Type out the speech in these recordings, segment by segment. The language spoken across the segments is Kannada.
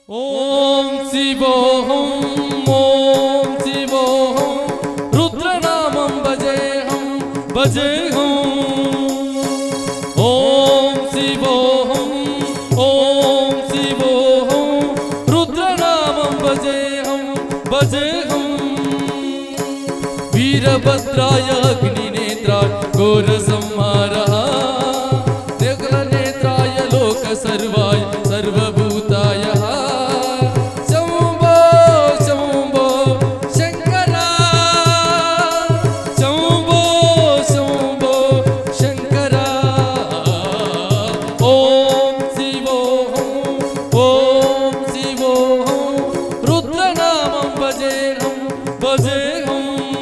ಓಂ ಶಿವೋಹಂ ಓಂ ಶಿವೋಹಂ ರುದ್ರನಾಮಂ ಭಜೇಹಂ ಭಜೇಹಂ ಓಂ ಶಿವೋಹಂ ಓಂ ಶಿವೋಹಂ ರುದ್ರನಾಮಂ ಭಜೇಹಂ ಭಜೇಹಂ वीरभद्राय अग्निनेत्राय घोरसंहारः जगनेत्राय लोकसर्वाय सर्वभूताय शम्भो शम्भो शङ्करा शम्भो शम्भो शङ्करा ॐ शिवोऽहं ॐ शिवोऽहं रुद्रनामं भजेऽहं भजेऽहम्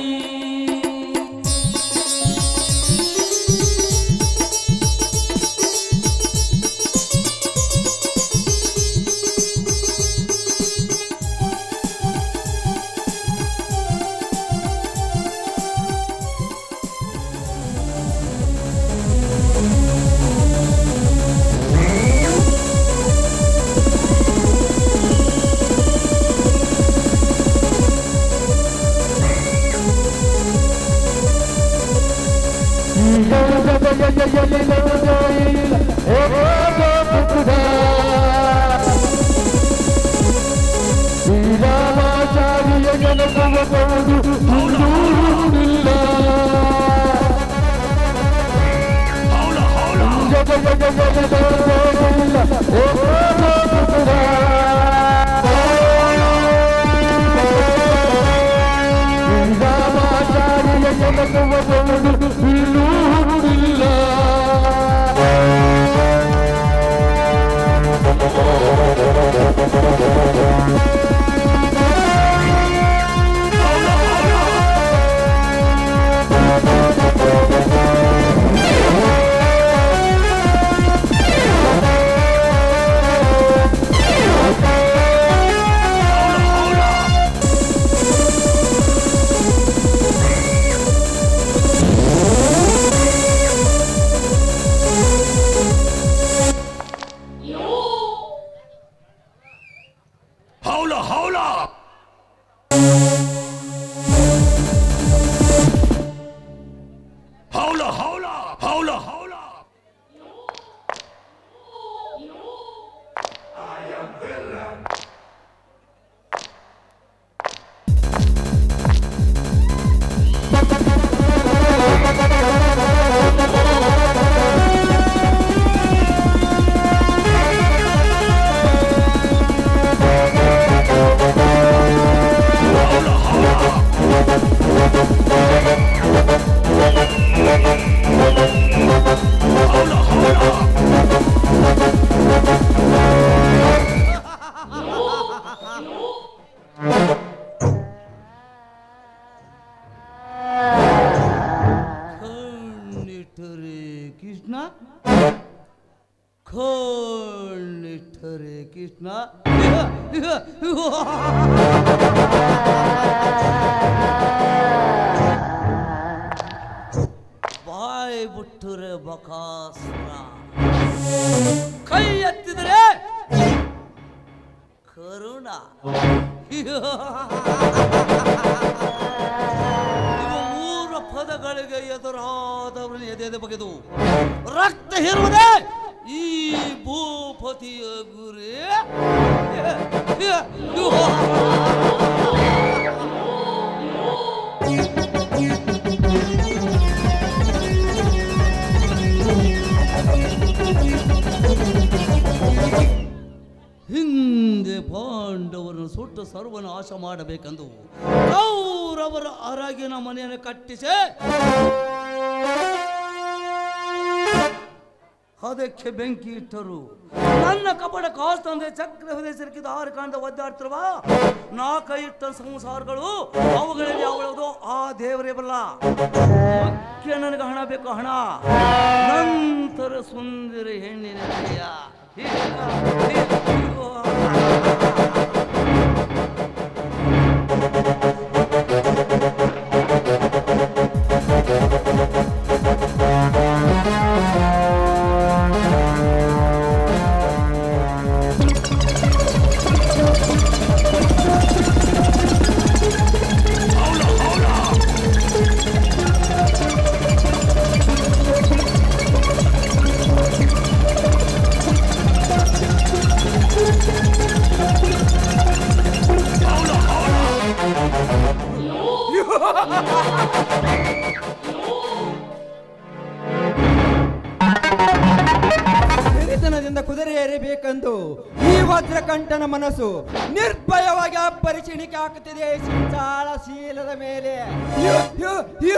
ಹೌಲ ಹೌಲ ಹೌಲ ಹೌಲ ಹೌಲ ಹೌಲ ಖಂಡಿಠರೆ ಕೃಷ್ಣ ಖಂಡಿಠರೆ ಕೃಷ್ಣ ಬಾಯ್ ಬಿಟ್ಟರೆ ಬಕಾಸುರ ಕೈ ಎತ್ತಿದರೆ ಕರುಣ ಇವು ಮೂರು ಪದಗಳಿಗೆ ಎದುರಾದವರನ್ನು ಎದೆದೆ ಬಗೆದು ರಕ್ತ ಹಿರುವುದೇ ಈ ಭೂಪತಿಯ ಗುರಿ ಹಿಂದೆ ಪಾಂಡವರನ್ನು ಸುಟ್ಟು ಸರ್ವನಾಶ ಮಾಡಬೇಕೆಂದು ಕೌರವರ ಅರಗಿನ ಮನೆಯನ್ನು ಕಟ್ಟಿಸಿ ಅದಕ್ಕೆ ಬೆಂಕಿ ಇಟ್ಟರು ನನ್ನ ಕಪಟ ಕಾಸ್ತಂದೆ ಚಕ್ರ ಹೃದಯ ಸಿಲುಕಿದ ಆರು ಕಾಂಡ ಒದ್ದಾಡ್ತಿರುವ ನಾ ಕೈ ಇಟ್ಟ ಸಂಸಾರಗಳು ಅವುಗಳಲ್ಲಿ ಅವಳದು ಆ ದೇವರೇ ಬಲ್ಲ ಮುಖ್ಯ ನನಗೆ ಹಣ ಬೇಕು ಹಣ ನಂತರ ಸುಂದರ ಹೆಣ್ಣಿನ ಪ್ರಿಯ. ಹಿರಿತನದಿಂದ ಕುದುರೆ ಏರಬೇಕೆಂದು ಈ ವಜ್ರಕಂಠನ ಮನಸ್ಸು ನಿರ್ಭಯವಾಗಿ ಅಪ್ಪರಿಚಿಣಿಕೆ ಹಾಕುತ್ತಿದೆ ಸಿಂಚಾಳ ಶೀಲದ ಮೇಲೆ ಯು, ಯು, ಯು.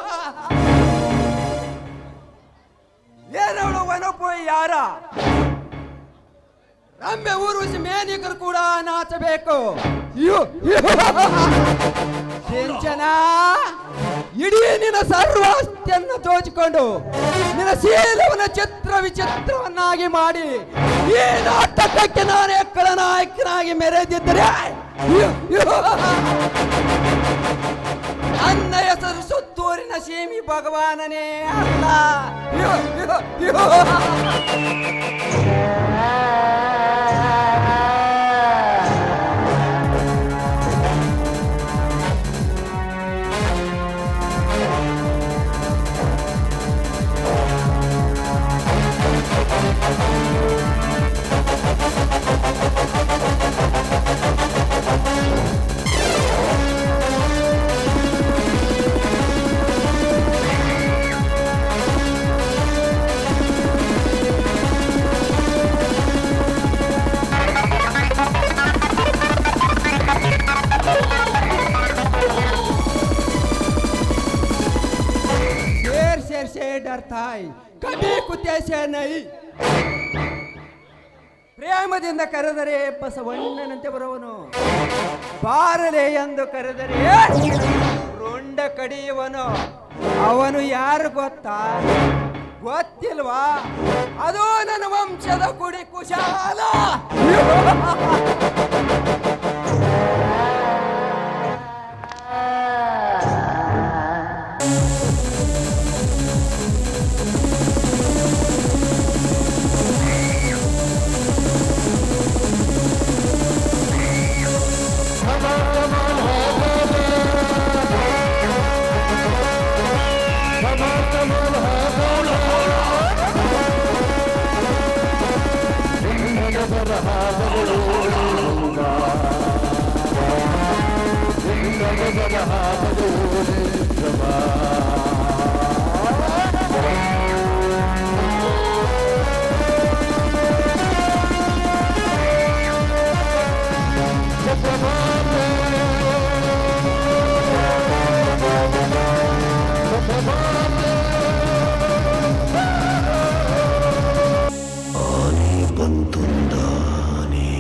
ಏನವಳು ವನಪೋಯಿ ಯಾರ ರಮ್ಯ ಊರ್ವಶಿ ಮೇನಿಕರು ಕೂಡ ನಾಚಬೇಕು ಯು, ಯು. ಸಿಂಚನ ಇಡೀ ನಿನ್ನ ಸರ್ವಾಸ್ತಿಯನ್ನು ದೋಚಿಕೊಂಡು ನಿನ್ನ ಶೀಲವನ್ನ ಚಿತ್ರ ವಿಚಿತ್ರವನ್ನಾಗಿ ಮಾಡಿ ಈ ನಾಟಕಕ್ಕೆ ನಾನು ಎಕ್ಕಳ ನಾಯಕನಾಗಿ ಮೆರೆದಿದ್ದರೆ ಯು, ಯು. ನನ್ನ ಹೆಸರು ಸುತ್ತೂರಿನ ಸೀಮಿ ಭಗವಾನನೇ ಅಲ್ಲ ಯು, ಯು, ಯು. शेर शेर से डरता है कभी कुत्ते से नहीं ಪ್ರೇಮದಿಂದ ಕರೆದರೆ ಬಸವಣ್ಣನಂತೆ ಬರುವನು ಬಾರಲೆ ಎಂದು ಕರೆದರೆ ರುಂಡ ಕಡಿಯುವನು ಅವನು ಯಾರು ಗೊತ್ತಾ ಗೊತ್ತಿಲ್ವಾ ಅದು ನನ್ನ ವಂಶದ ಕುಡಿ ಕುಶಾಲ ಆನೆ ಬಂತುಂದಾನೆ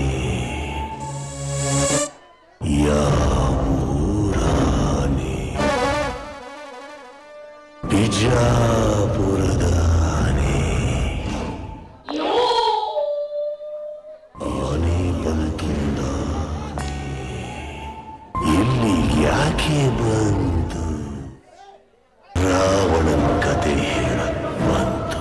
ಯಾವೂರಾನೆ ಬಿಜಾಪುರದಾನೆ ಆನೆ ಬಂತುಂದಾನೆ ಇಲ್ಲಿ ಯಾಕೆ ಬಂತು ರಾವಣನ ಕತೆ ಹೇಳಕ್ ಬಂತು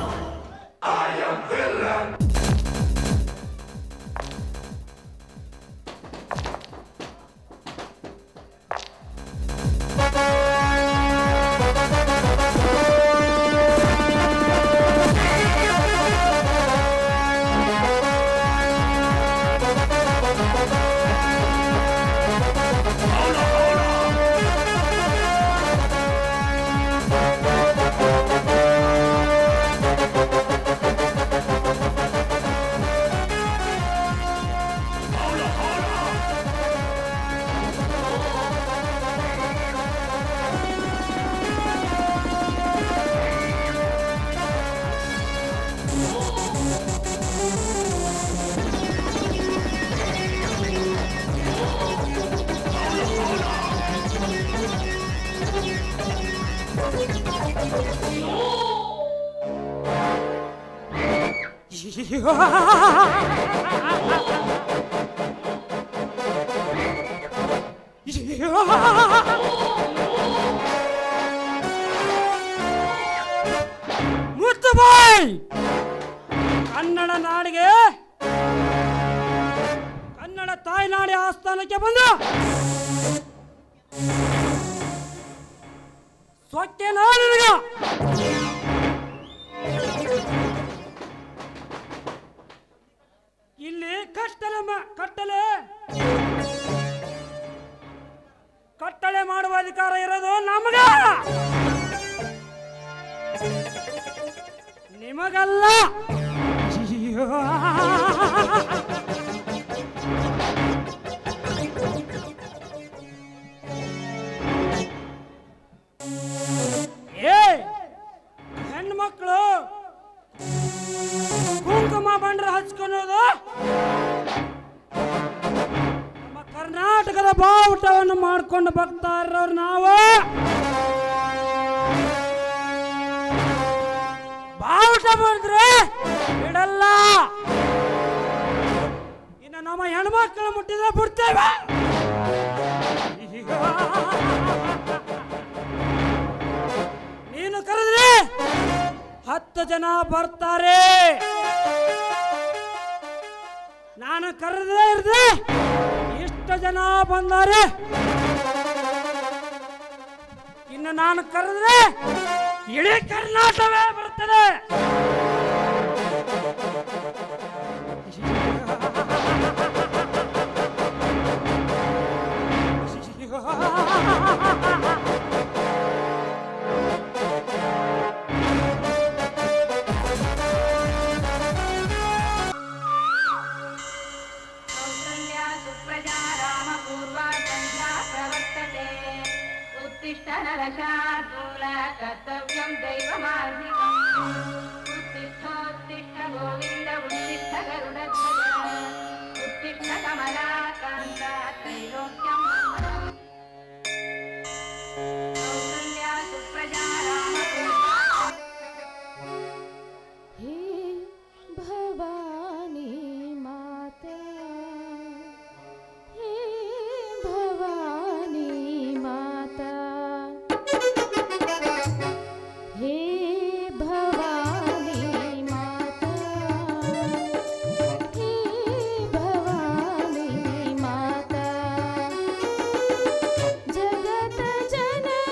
ಮುತ್ತುಬಾಯ್ ಕನ್ನಡ ನಾಡಿಗೆ ಕನ್ನಡ ತಾಯ್ನಾಡಿ ಆಸ್ಥಾನಕ್ಕೆ ಬಂದು ಸೊಕ್ಕೆ ನಾನಿನಗ ಇಲ್ಲಿ ಕಟ್ಟಲೆ ಮ- ಕಟ್ಟಲೆ ಕಟ್ಟಳೆ ಮಾಡುವ ಅಧಿಕಾರ ಇರೋದು ನಾ ಬಿಡಲ್ಲ ಏ ಹೆಣ್ಮಕ್ಳು ಕುಂಕುಮ ಬಂಡ್ರ ಹಚ್ಕೊಳೋದು ನಮ್ಮ ಕರ್ನಾಟಕದ ಬಾವುಟವನ್ನು ಮಾಡ್ಕೊಂಡು ಬರ್ತಾ ಇರೋರು ನಾವು ಬಾವುಟ ಬಂದ್ರೆ ಬಿಡಲ್ಲ ಇನ್ನು ನಮ್ಮ ಹೆಣ್ಮಕ್ಳು ಮುಟ್ಟಿದ್ರೆ ಬಿಡ್ತೇವೆ ನೀನು ಕರೆದ್ರೆ ಹತ್ತು ಜನ ಬರ್ತಾರೆ ನಾನು ಕರೆದೇ ಇರದೆ ಇಷ್ಟು ಜನ ಬಂದಾರೆ ಇನ್ನು ನಾನು ಕರೆದ್ರೆ ಇಡೀ ಕರ್ನಾಟಕವೇ ಬರ್ತದೆ कौसल्या सुप्रजा रामपूर्वा सन्ध्या प्रवर्तते उत्तिष्ठ नरशार्दूल कर्तव्यं दैवमार्गिकम् उत्तिष्ठोत्तिष्ठ गोविन्द उत्तिष्ठ गरुडध्वज उत्तिष्ठ कमलाकान्त त्रैलोक्यं मङ्गलम् कौसल्या सुप्रजा रामपूर्वा हे भवानी माता हे भवानी माता हे भवानी माता हे भवानी माता जगत जननी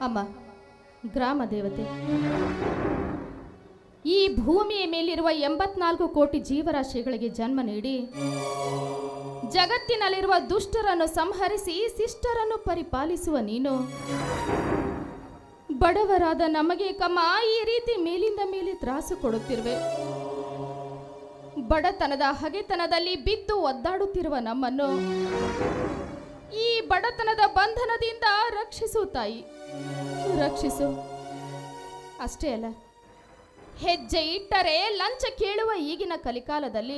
ಅಮ್ಮ ಗ್ರಾಮ ದೇವತೆ ಈ ಭೂಮಿಯ ಮೇಲಿರುವ ಎಂಬತ್ನಾಲ್ಕು ಕೋಟಿ ಜೀವರಾಶಿಗಳಿಗೆ ಜನ್ಮ ನೀಡಿ ಜಗತ್ತಿನಲ್ಲಿರುವ ದುಷ್ಟರನ್ನು ಸಂಹರಿಸಿ ಶಿಷ್ಟರನ್ನು ಪರಿಪಾಲಿಸುವ ನೀನು ಬಡವರಾದ ನಮಗೆ ಕಮ್ಮ ಈ ರೀತಿ ಮೇಲಿಂದ ಮೇಲೆ ತ್ರಾಸು ಕೊಡುತ್ತಿರುವೆ ಬಡತನದ ಹಗೆತನದಲ್ಲಿ ಬಿದ್ದು ಒದ್ದಾಡುತ್ತಿರುವ ನಮ್ಮನ್ನು ಈ ಬಡತನದ ಬಂಧನದಿಂದ ರಕ್ಷಿಸು ತಾಯಿ ರಕ್ಷಿಸು ಅಷ್ಟೇ ಅಲ್ಲ ಹೆಜ್ಜೆ ಇಟ್ಟರೆ ಲಂಚ ಕೇಳುವ ಈಗಿನ ಕಲಿಕಾಲದಲ್ಲಿ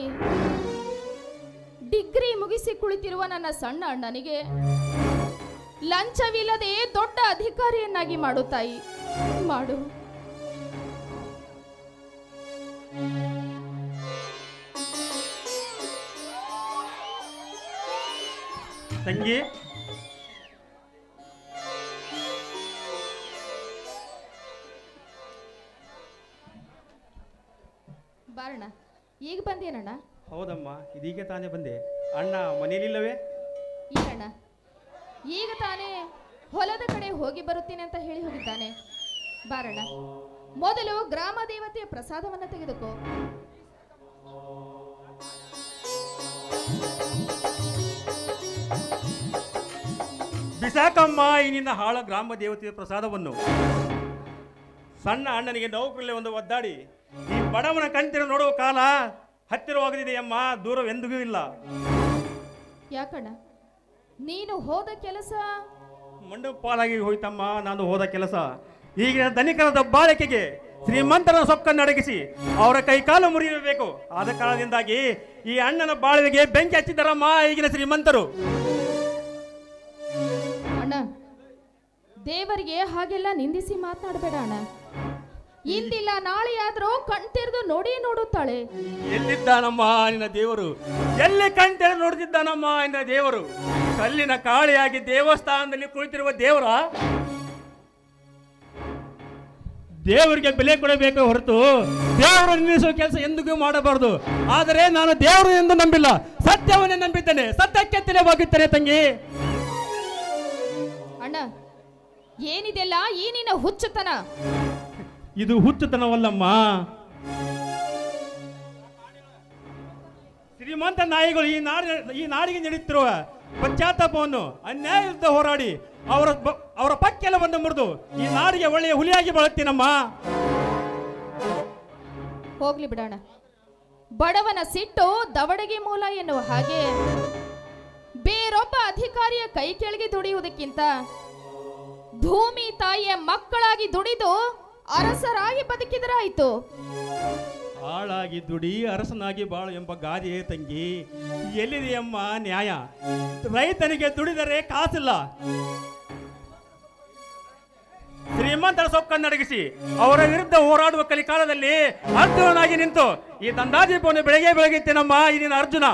ಡಿಗ್ರಿ ಮುಗಿಸಿ ಕುಳಿತಿರುವ ನನ್ನ ಸಣ್ಣ ಅಣ್ಣನಿಗೆ ಲಂಚವಿಲ್ಲದೆ ದೊಡ್ಡ ಅಧಿಕಾರಿಯನ್ನಾಗಿ ಮಾಡು ತಾಯಿ ಮಾಡು ತಂಗಿ ಬಾರಣ ಈಗ ಬಂದೇನಣ್ಣ ಹೌದಮ್ಮ ಇದೀಗ ತಾನೇ ಬಂದೆ ಅಣ್ಣ ಮನೇಲಿಲ್ಲವೇ ಈರಣ್ಣ ಈಗ ತಾನೇ ಹೊಲದ ಕಡೆ ಹೋಗಿ ಬರುತ್ತೇನೆ ಅಂತ ಹೇಳಿ ಹೋಗಿದ್ದಾನೆ ಬಾರಣ್ಣ ಮೊದಲು ಗ್ರಾಮ ದೇವತೆಯ ಪ್ರಸಾದವನ್ನ ತೆಗೆದುಕೋ ಬಿಸಾಕಮ್ಮ ಈ ನಿನ್ನ ಹಾಳ ಗ್ರಾಮ ದೇವತೆಯ ಪ್ರಸಾದವನ್ನು ಸಣ್ಣ ಅಣ್ಣನಿಗೆ ನೌಕರಲ್ಲೇ ಒಂದು ಒದ್ದಾಡಿ ಈ ಬಡವನ ಕಂತಿನ ನೋಡುವ ಕಾಲ ಹತ್ತಿರವಾಗದಿದೆಯಮ್ಮ ದೂರವೆಂದಿಗೂ ಇಲ್ಲ ಯಾಕಣ್ಣ ನೀನು ಹೋದ ಕೆಲಸ ಮಂಡು ಪಾಲಾಗಿ ಹೋಯ್ತಮ್ಮ ನಾನು ಹೋದ ಕೆಲಸ ಈಗಿನ ಧನಿಕರ ದಬ್ಬಾಳಿಕೆಗೆ ಶ್ರೀಮಂತರ ಸೊಕ್ಕನ್ನು ಅಡಗಿಸಿ ಅವರ ಕೈಕಾಲು ಮುರಿಯಬೇಕು ಆದ ಕಾರಣದಿಂದಾಗಿ ಈ ಅಣ್ಣನ ಬಾಳುವಿಗೆ ಬೆಂಕಿ ಹಚ್ಚಿದ್ದಾರಮ್ಮ ಈಗಿನ ಶ್ರೀಮಂತರು ಅಣ್ಣ ದೇವರಿಗೆ ಹಾಗೆಲ್ಲ ನಿಂದಿಸಿ ಮಾತನಾಡಬೇಡ ಅಣ್ಣ ಇಂದಿಲ್ಲ ನಾಳೆ ಆದ್ರೂ ಕಣ್ತೆರೆದು ನೋಡಿ ನೋಡುತ್ತಾಳೆ ಎಲ್ಲಿದ್ದಾನಮ್ಮ ನಿನ್ನ ದೇವರು ಎಲ್ಲಿ ಕಂಟೆರೆ ನೋಡ್ತಿದ್ದಾನಮ್ಮ ನಿನ್ನ ದೇವರು ಕಲ್ಲಿನ ಕಾಳಿಯಾಗಿ ದೇವಸ್ಥಾನದಲ್ಲಿ ಕುಳಿತಿರುವ ದೇವರ ದೇವರಿಗೆ ಬೆಲೆ ಕೊಡಬೇಕು ಹೊರತು ದೇವರು ನಿಲ್ಲಿಸುವ ಕೆಲಸ ಎಂದಿಗೂ ಮಾಡಬಾರದು ಆದರೆ ನಾನು ದೇವರು ಎಂದು ನಂಬಿಲ್ಲ ಸತ್ಯವನ್ನೇ ನಂಬಿದ್ದೇನೆ ಸತ್ಯಕ್ಕೆ ತಲೆವಾಗಿದ್ದೇನೆ ತಂಗಿ ಅಣ್ಣ ಏನಿದೆಲ್ಲ ಈ ನಿನ್ನ ಹುಚ್ಚುತನ ಇದು ಹುಚ್ಚುತನವಲ್ಲಮ್ಮ ಶ್ರೀಮಂತ ನಾಯಿಗಳು ಈ ನಾಡಿ ಈ ನಾಡಿಗೆ ನಡೆಯುತ್ತಿರುವ ಪಶ್ಚಾತ್ತಾಪವನ್ನು ಅನ್ಯಾಯ ವಿರುದ್ಧ ಹೋರಾಡಿ ಅವರ ಬ- ಅವರ ಪಕ್ಕೆಲವನ್ನು ಮುರಿದು ಈ ನಾಡಿಗೆ ಒಳ್ಳೆಯ ಹುಲಿಯಾಗಿ ಬಳತ್ತೀನಮ್ಮ ಹೋಗ್ಲಿ ಬಿಡೋಣ ಬಡವನ ಸಿಟ್ಟು ದವಡಗೆ ಮೂಲ ಎನ್ನುವ ಹಾಗೆ ಬೇರೊಬ್ಬ ಅಧಿಕಾರಿಯ ಕೈ ಕೆಳಗೆ ದುಡಿಯುವುದಕ್ಕಿಂತ ಭೂಮಿ ತಾಯಿಯ ಮಕ್ಕಳಾಗಿ ದುಡಿದು ಅರಸರಾಗಿ ಬದುಕಿದರಾಯ್ತು ಹಾಳಾಗಿ ದುಡಿ ಅರಸನಾಗಿ ಬಾಳು ಎಂಬ ಗಾದೆಯೇ ತಂಗಿ ಎಲ್ಲಿದೆಯಮ್ಮ ನ್ಯಾಯ ರೈತನಿಗೆ ದುಡಿದರೆ ಕಾಸಿಲ್ಲ ಶ್ರೀಮಂತರ ಸೊಕ್ಕನ್ನಡಗಿಸಿ ಅವರ ವಿರುದ್ಧ ಹೋರಾಡುವ ಕಲಿಕಾಲದಲ್ಲಿ ಅರ್ಜುನನಾಗಿ ನಿಂತು ಈ ದಂಡಾದೀಪವನ್ನು ಬೆಳಗ್ಗೆ ಬೆಳಗಿತ್ತೇನಮ್ಮ ಈ ನಿನ್ನ ಅರ್ಜುನ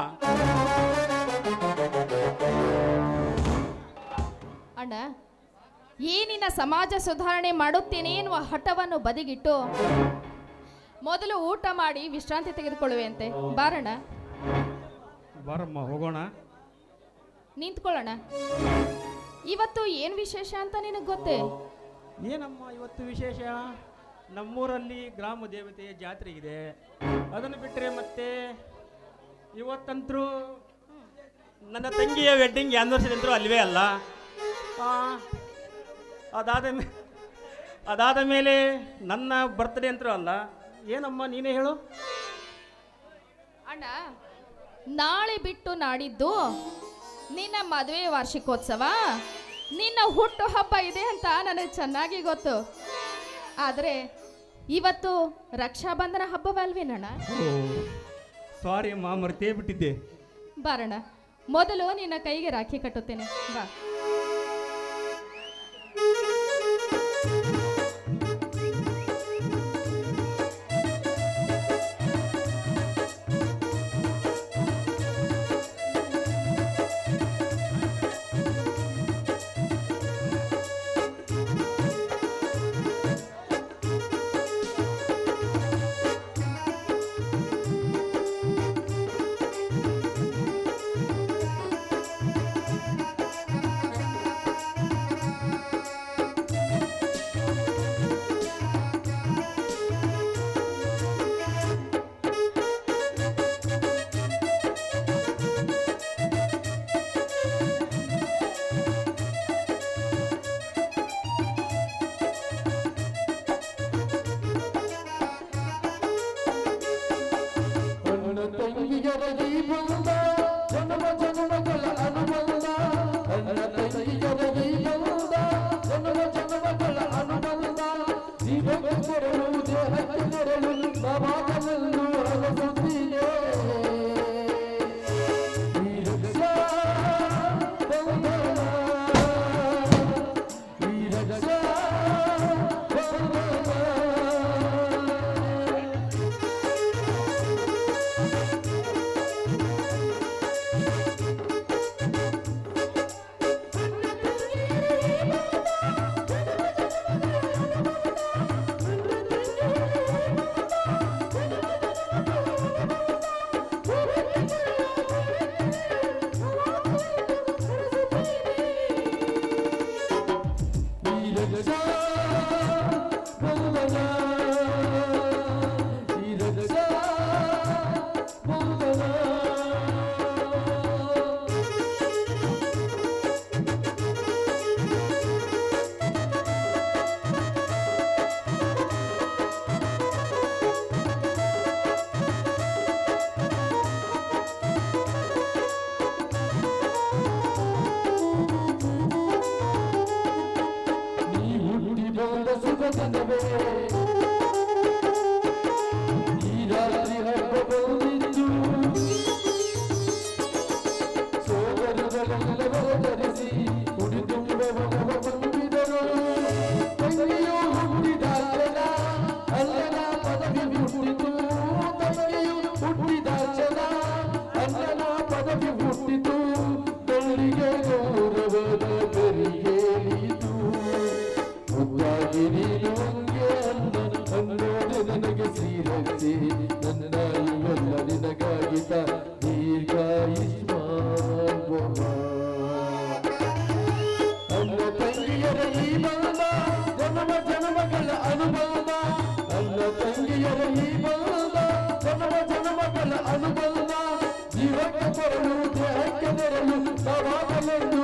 ಅಣ್ಣ ಈ ನಿನ್ನ ಸಮಾಜ ಸುಧಾರಣೆ ಮಾಡುತ್ತೇನೆ ಎನ್ನುವ ಹಠವನ್ನು ಬದಿಗಿಟ್ಟು ಮೊದಲು ಊಟ ಮಾಡಿ ವಿಶ್ರಾಂತಿ ತೆಗೆದುಕೊಳ್ಳುವೆಯಂತೆ ಬಾರಣ್ಣ ಬಾರಮ್ಮ ಹೋಗೋಣ ನಿಂತ್ಕೊಳ್ಳೋಣ ಇವತ್ತು ಏನು ವಿಶೇಷ ಅಂತ ನಿನಗೆ ಗೊತ್ತೇ ಏನಮ್ಮ ಇವತ್ತು ವಿಶೇಷ ನಮ್ಮೂರಲ್ಲಿ ಗ್ರಾಮ ದೇವತೆಯ ಜಾತ್ರೆ ಇದೆ ಅದನ್ನು ಬಿಟ್ಟರೆ ಮತ್ತೆ ಇವತ್ತಂತರೂ ನನ್ನ ತಂಗಿಯ ವೆಡ್ಡಿಂಗ್ ಆ್ಯನಿವರ್ಸರಿ ಅಂತೂ ಅಲ್ವೇ ಅಲ್ಲ ಆ, ಅದಾದ ಮೇ ಅದಾದ ಮೇಲೆ ನನ್ನ ಬರ್ತ್ಡೇ ಅಂತೂ ಅಲ್ಲ ಏನಮ್ಮ ನೀನೇ ಹೇಳು ಅಣ್ಣ ನಾಳೆ ಬಿಟ್ಟು ನಾಡಿದ್ದು ನಿನ್ನ ಮದುವೆ ವಾರ್ಷಿಕೋತ್ಸವ ನಿನ್ನ ಹುಟ್ಟು ಹಬ್ಬ ಇದೆ ಅಂತ ನನಗೆ ಚೆನ್ನಾಗಿ ಗೊತ್ತು ಆದರೆ ಇವತ್ತು ರಕ್ಷಾಬಂಧನ ಹಬ್ಬವಲ್ವೇನಣ್ಣ ಸಾರಿ ಅಮ್ಮ ಮರ್ತೇ ಬಿಟ್ಟಿದ್ದೆ ಬಾರಣ್ಣ ಮೊದಲು ನಿನ್ನ ಕೈಗೆ ರಾಖಿ ಕಟ್ಟುತ್ತೇನೆ ಬಾ ಿ ದಿನವೇ ಈ ರಾತ್ರಿ ಹಬ್ಬ ಬಂದಿದ್ದು ಸೋದರರೆಲ್ಲವರ ಧರಿಸಿ ಕುಡಿ ತುಂಬ ಮನವ ಬಂದಿದರು ತಂಗಿಯು ಹುಟ್ಟಿದಾಚಲ ಅಲ್ಲನ ಪದವಿ ಹುಟ್ಟಿತು ತಂಗಿಯು ಹುಟ್ಟಿದಾಚಲ ಅಲ್ಲನ ಪದವಿ ಹುಟ್ಟಿತು ತಳ್ಳಿಗೆ ಗೌರವದ ಗರಿಗೇರಿತು ಮುದ್ದಾಗಿ ನೀನು ಹಂಗೆ ಅನ್ನ ಅನ್ನೋದೆ ನನಗೆ ಶ್ರೀರಕ್ಷೆ ನನ್ನ ಇವೆಲ್ಲ ನಿನಗಾಗಿತ ದೀರ್ಘಾಯುಷ್ಮಾನ್ ಭವ. ಅನ್ನ ತಂಗಿಯರ ಈ ಬಂಧ ಜನ್ಮ ಜನ್ಮಗಳ ಅನುಬಂಧ ಅನ್ನ ತಂಗಿಯರ ಈ ಬಂಧ ಜನ್ಮ ಜನ್ಮಗಳ ಅನುಬಂಧ ಜೀವಕ್ಕೆ ಬರಲು ದೇಹಕ್ಕೆ ಬರಲು ಸವಾಗಲೆಂದು